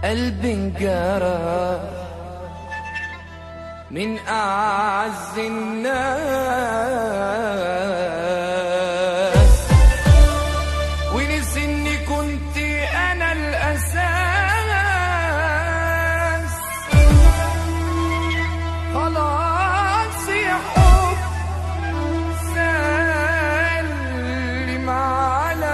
قلبي انجرى من أعز الناس ونسي إني كنت أنا الأساس خلاص يا حب سلم على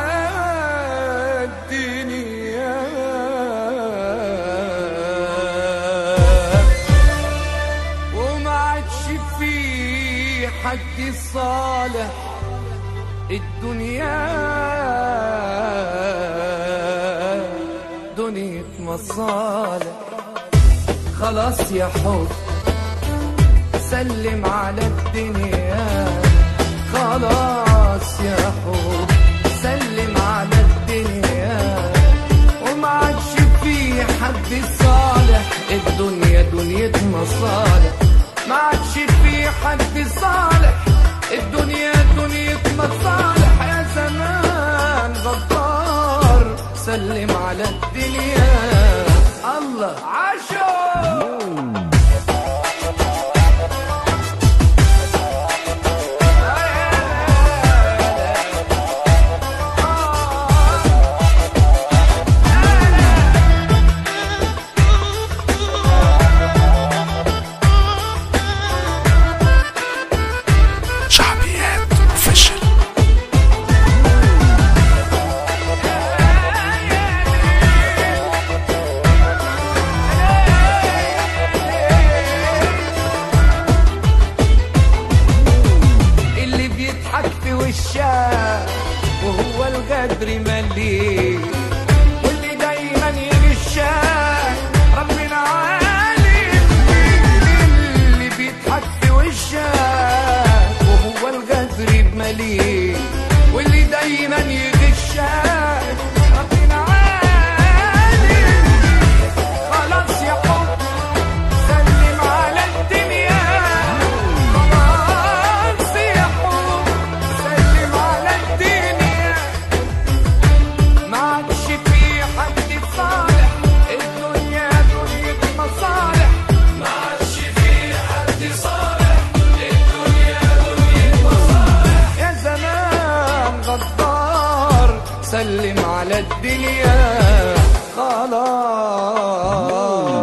الدنيا وما عادش في حد صالح الدنيا دنيا مصالح خلاص يا حب سلم على الدنيا خلاص يا حب سلم على الدنيا وما عادش في حد صالح الدنيا دنيا مصالح ما عادش في حد صالح الدنيا دنيا مصالح يا زمان غدار سلم على الدنيا الله عاشوا شعبيات اوفيشال اللي بيضحك في وشك وهو القدر مليء واللي دايما يغشك ربنا عالم اللي بيضحك في وشك وهو القدر مليء واللي دايما يغشك ربنا عالم خلاص يا حب سلم على الدنيا خلاص يا حب سلم على الدنيا ما عادش في حد صالح الدنيا دنيا مصالح ما عادش في حد صالح الدنيا دنيا مصالح يا زمان غدار سلم على الدنيا خلاص